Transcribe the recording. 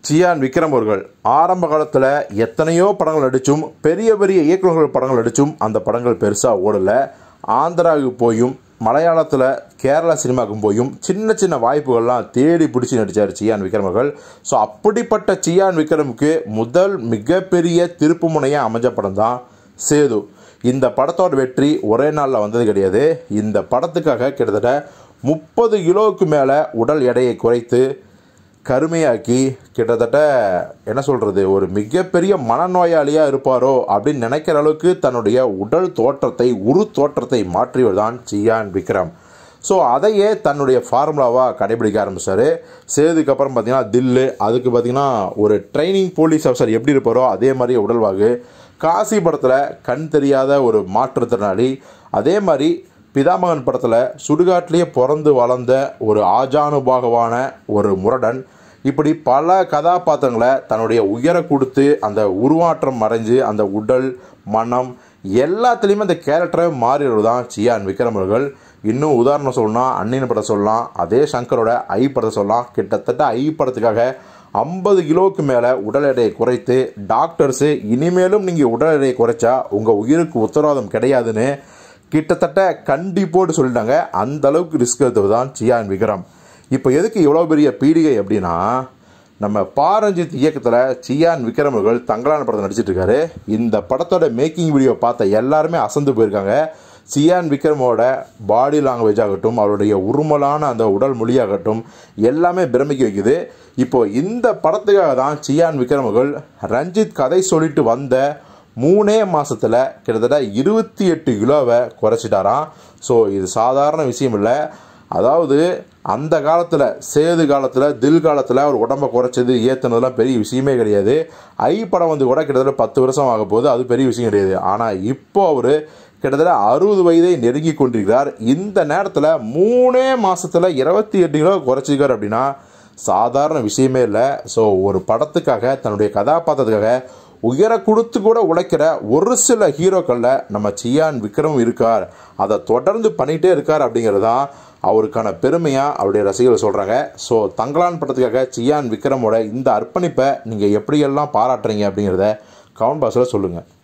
cyan Vikram அவர்கள் ஆரம்ப காலத்தில் எத்தனையோ படங்கள் நடித்தும் பெரிய பெரிய இயக்குநர்கள் படங்கள் நடித்தும் அந்த படங்கள் பெருசாக ஓடலை ஆந்திராவுக்கு போயும் மலையாளத்தில் கேரளா சினிமாவுக்கும் போயும் சின்ன சின்ன வாய்ப்புகள்லாம் தேடி பிடிச்சி நடித்தார் சியான் விக்ரம் அவர்கள் ஸோ அப்படிப்பட்ட சியான் விக்ரமுக்கு முதல் மிகப்பெரிய திருப்பு முனையாக அமைஞ்ச படம் தான் சேது இந்த படத்தோட வெற்றி ஒரே நாளில் வந்தது கிடையாது இந்த படத்துக்காக கிட்டத்தட்ட முப்பது கிலோவுக்கு மேலே உடல் எடையை குறைத்து கருமையாக்கி கிட்டத்தட்ட என்ன சொல்கிறது ஒரு மிகப்பெரிய மனநோயாளியாக இருப்பாரோ அப்படின்னு நினைக்கிற அளவுக்கு தன்னுடைய உடல் தோற்றத்தை உரு தோற்றத்தை மாற்றியவர் தான் சியான் விக்ரம் ஸோ அதையே தன்னுடைய ஃபார்முலாவாக கடைபிடிக்க ஆரம்பித்தார் சேதுக்கு அப்புறம் பார்த்தீங்கன்னா தில்லு அதுக்கு பார்த்தீங்கன்னா ஒரு ட்ரைனிங் போலீஸ் ஆஃபீஸர் எப்படி இருப்பாரோ அதே மாதிரி உடல்வாகு காசி படத்தில் கண் தெரியாத ஒரு மாற்றுத்திறனாளி அதே மாதிரி பிதாமகன் படத்தில் சுடுகாட்டிலேயே பிறந்து வளர்ந்த ஒரு ஆஜானுபாகவான ஒரு முரடன் இப்படி பல கதாபாத்திரங்களை தன்னுடைய உயர கொடுத்து அந்த உருவாற்றம் மறைஞ்சு அந்த உடல் மனம் எல்லாத்துலேயுமே அந்த கேரக்டரை மாறிடுறது தான் சியான் விக்ரம் அவர்கள் இன்னும் உதாரணம் சொல்லணும்னா அன்னின் படம் சொல்லலாம் அதே சங்கரோட ஐ படத்தை சொல்லலாம் கிட்டத்தட்ட ஐ படத்துக்காக ஐம்பது கிலோவுக்கு மேலே உடல் எடையை குறைத்து டாக்டர்ஸு இனிமேலும் நீங்கள் உடல் எடையை குறைச்சா உங்கள் உயிருக்கு உத்தரவாதம் கிடையாதுன்னு கிட்டத்தட்ட கண்டிப்போடு சொல்லிட்டாங்க அந்த அளவுக்கு ரிஸ்க் எடுத்தது தான் சியான் விக்ரம் இப்போ எதுக்கு இவ்வளோ பெரிய பீடிகை அப்படின்னா நம்ம பாரஞ்சித் இயக்கத்தில் சியான் விக்ரம் அவர்கள் தங்கலான படத்தை நடிச்சிட்டு இருக்காரு இந்த படத்தோட மேக்கிங் வீடியோ பார்த்த எல்லாருமே அசந்து போயிருக்காங்க சியான் விக்ரமோட பாடி லாங்குவேஜ் ஆகட்டும் அவருடைய உருமலான அந்த உடல் மொழியாகட்டும் எல்லாமே பிரமிக்க வைக்குது இப்போ இந்த படத்துக்காக தான் சியான் விக்ரம் அவர்கள் ரஞ்சித் கதை சொல்லிட்டு வந்த மூணே மாதத்தில் கிட்டத்தட்ட இருபத்தி எட்டு கிலோவை குறைச்சிட்டாராம் ஸோ இது சாதாரண விஷயம் இல்லை அதாவது அந்த காலத்தில் சேது காலத்தில் தில் காலத்தில் அவர் உடம்பை குறைச்சது ஏற்றுனதுலாம் பெரிய விஷயமே கிடையாது ஐ படம் வந்து கூட கிட்டத்தட்ட பத்து வருஷம் ஆக போகுது அது பெரிய விஷயம் கிடையாது ஆனால் இப்போ அவர் கிட்டத்தட்ட அறுபது வயதை நெருங்கி கொண்டிருக்கிறார் இந்த நேரத்தில் மூணே மாதத்தில் இருபத்தி எட்டு கிலோ குறைச்சிருக்கார் அப்படின்னா சாதாரண விஷயமே இல்லை ஸோ ஒரு படத்துக்காக தன்னுடைய கதாபாத்திரத்துக்காக உயர கொடுத்து கூட உழைக்கிற ஒரு சில ஹீரோக்களில் நம்ம சியான் விக்ரம் இருக்கார் அதை தொடர்ந்து பண்ணிகிட்டே இருக்கார் அப்படிங்கிறது தான் அவருக்கான பெருமையாக அவருடைய ரசிகர்கள் சொல்கிறாங்க ஸோ தங்கலான் படத்துக்காக சியான் விக்ரமோட இந்த அர்ப்பணிப்பை நீங்கள் எப்படியெல்லாம் பாராட்டுறீங்க அப்படிங்கிறத கமெண்ட் பாக்ஸில் சொல்லுங்கள்